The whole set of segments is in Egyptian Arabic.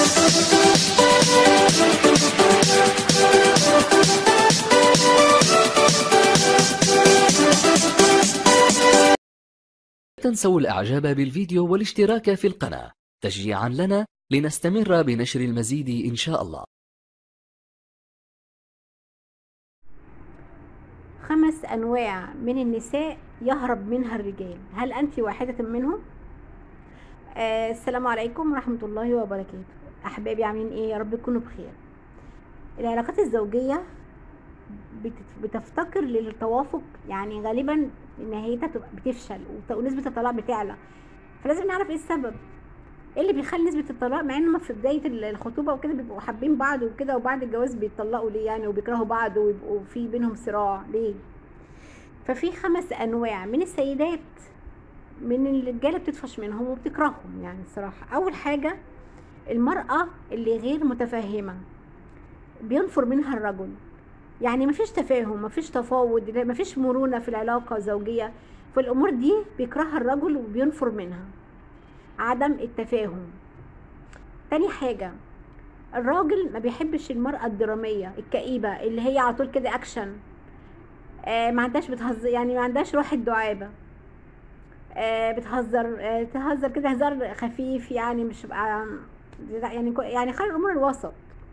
تنسوا الإعجاب بالفيديو والاشتراك في القناة تشجيعا لنا لنستمر بنشر المزيد إن شاء الله خمس أنواع من النساء يهرب منها الرجال هل أنت واحدة منهم؟ آه السلام عليكم ورحمة الله وبركاته أحبابي عاملين إيه يا رب تكونوا بخير العلاقات الزوجية بتت- بتفتقر للتوافق يعني غالبا نهايتها تبقى بتفشل وت- ونسبة الطلاق بتعلى فلازم نعرف ايه السبب ايه اللي بيخلي نسبة الطلاق مع انهم في بداية ال- الخطوبة وكده بيبقوا حابين بعض وكده وبعد الجواز بيتطلقوا ليه يعني وبيكرهوا بعض ويبقوا في بينهم صراع ليه ففي خمس انواع من السيدات من الرجاله بتطفش منهم وبتكرههم يعني الصراحه اول حاجه المراه اللي غير متفهمه بينفر منها الرجل يعني مفيش تفاهم مفيش تفاوض لا- مفيش مرونه في العلاقه الزوجيه في الامور دي بيكرهها الرجل وبينفر منها عدم التفاهم تاني حاجه الراجل ما بيحبش المرأة الدرامية الكئيبة اللي هي على طول كده أكشن آه ما عندهاش بتهزر يعني ما عندهاش روح الدعابة آه بتهزر آه تهزر كده هزار خفيف يعني مش بقى يعني كو- يعني خلي الأمور الوسط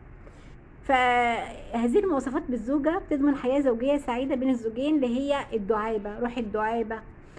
فهذه المواصفات بالزوجة بتضمن حياة زوجية سعيدة بين الزوجين اللي هي الدعابة روح الدعابة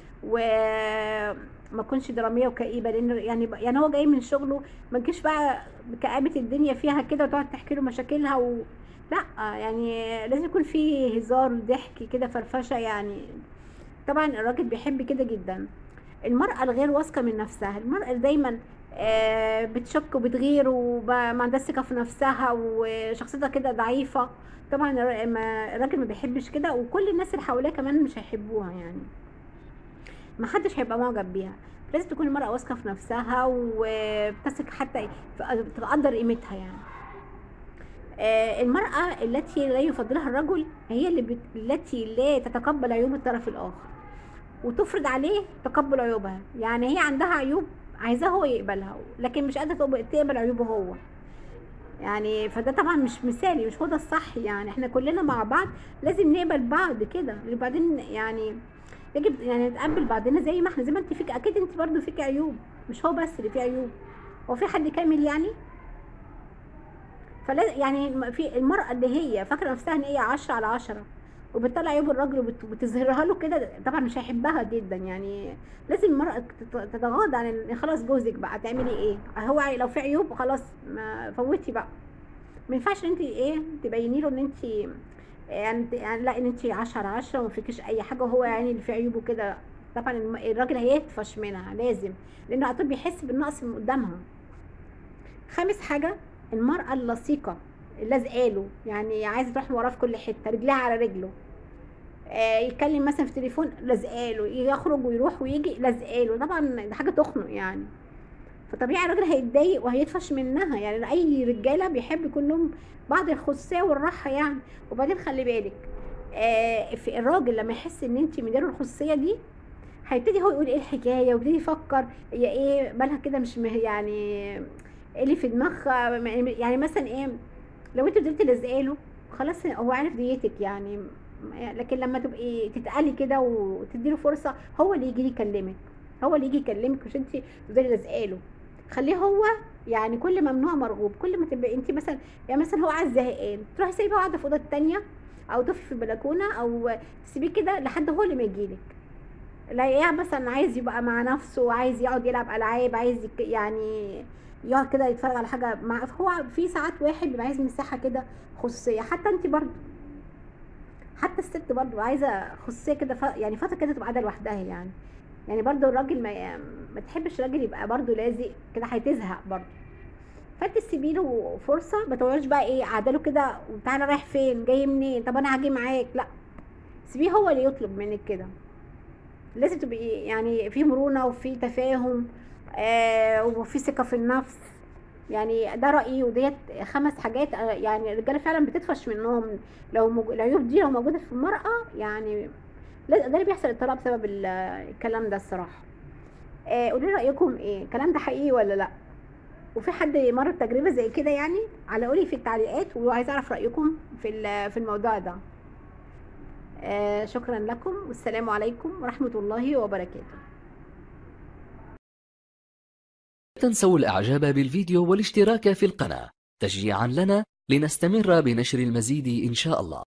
وما تكونش درامية وكئيبة لأن يعني يعني هو جاي من شغله ما تجيش بقى بكآبة الدنيا فيها كده وتقعد تحكي له مشاكلها و... لا يعني لازم يكون في هزار ضحك كده فرفشة يعني طبعا الراجل بيحب كده جدا المرأة الغير واثقة من نفسها المرأة اللي دايما آه، بتشك وبتغير وما عندهاش ثقة في نفسها وشخصيتها كده ضعيفة طبعا الر- ما- الراجل ما بيحبش كده وكل الناس اللي حواليه كمان مش هيحبوها يعني ما حدش هيبقى معجب بيها لازم تكون المرأة واثقة في نفسها وبتثق حتى في- تقدر قيمتها يعني آه، المرأة التي لا يفضلها الرجل هي اللي بت... التي لا تتقبل عيوب الطرف الآخر وتفرض عليه تقبل عيوبها يعني هي عندها عيوب عايزاه هو يقبلها لكن مش قادرة تقبل- تقبل عيوبه هو يعني فده طبعا مش مثالي مش هو ده الصح يعني احنا كلنا مع بعض لازم نقبل بعض كده وبعدين يعني يجب يعني نتقبل بعضنا زي ما احنا زي ما انت فيك اكيد انت برضو فيك عيوب مش هو بس اللي فيه عيوب هو في حد كامل يعني فلا يعني الم- في المرأة اللي هي فاكرة نفسها ان هي عشرة على عشرة وبتطلع عيوب الراجل وبت- وبتظهرها له كده طبعا مش هيحبها جدا يعني لازم المرأة تت- تتغاضى عن ان خلاص جوزك بقى تعملي ايه هو عي- لو في عيوب خلاص ما فوتي بقى ما ينفعش ان انت ايه تبيني له ان انت يعني يعني لا ان انت 10 على 10 وما فيكيش اي حاجه وهو يعني اللي فيه عيوبه كده طبعا الم- الراجل هيطفش منها لازم لانه على طول بيحس بالنقص من قدامها خامس حاجه المراه اللصيقه لازقاله يعني عايزه تروح وراه في كل حته رجلها على رجله آه يتكلم مثلا في التليفون لازقاله يخرج ويروح ويجي لازقاله طبعا ده حاجه تخنق يعني فطبيعي الراجل هيتضايق وهيطفش منها يعني اي رجاله بيحب يكون لهم بعض الخصوصيه والراحه يعني وبعدين خلي بالك آه في الراجل لما يحس ان انت مديره الخصوصيه دي هيبتدي هو يقول ايه الحكايه ويبتدي يفكر هي ايه بالها كده مش مه يعني ايه اللي في دماغها يعني مثلا ايه لو انت فضلتي لازقاله خلاص هو عارف ديتك يعني لكن لما تبقي تتقلي كده وتديله فرصه هو اللي يجي يكلمك هو اللي يجي يكلمك مش انت تفضلي لازقاله خليه هو يعني كل ممنوع مرغوب كل ما تبقى انت مثلا يعني مثلا هو قاعد زهقان تروحي سايبه قاعده في اوضه التانية او تقفي في البلكونه او تسيبيه كده لحد هو اللي ما يجيلك لا يعني مثلا عايز يبقى مع نفسه عايز يقعد يلعب العاب عايز يك- يعني يقعد كده يتفرج على حاجه مع هو في ساعات واحد بيبقى عايز مساحه كده خصوصيه حتى انت برضه حتى الست برضه عايزه خصوصيه كده ف... يعني فتره كده تبقى قاعده لوحدها يعني يعني برضه الراجل ما ما تحبش الراجل يبقى برضه لازق كده هتزهق برضه فانت تسيبي له فرصه ما تقعديش بقى ايه قاعده له كده وتعالى رايح فين جاي منين طب انا هاجي معاك لا سيبيه هو اللي يطلب منك كده لازم تبقي يعني في مرونه وفي تفاهم آه وفي ثقه في النفس يعني ده رايي وديت خمس حاجات آه، يعني الرجاله فعلا بتطفش منهم لو موج... العيوب دي لو موجوده في المراه يعني لا- ده اللي بيحصل الطلاق بسبب ال- الكلام ده الصراحه آه قولوا لي رايكم ايه الكلام ده حقيقي ولا لا وفي حد مر بتجربة زي كده يعني علقوا لي في التعليقات وعايز اعرف رأيكم في ال- في الموضوع ده آه شكرا لكم والسلام عليكم ورحمة الله وبركاته لا تنسوا الإعجاب بالفيديو والاشتراك في القناة تشجيعا لنا لنستمر بنشر المزيد إن شاء الله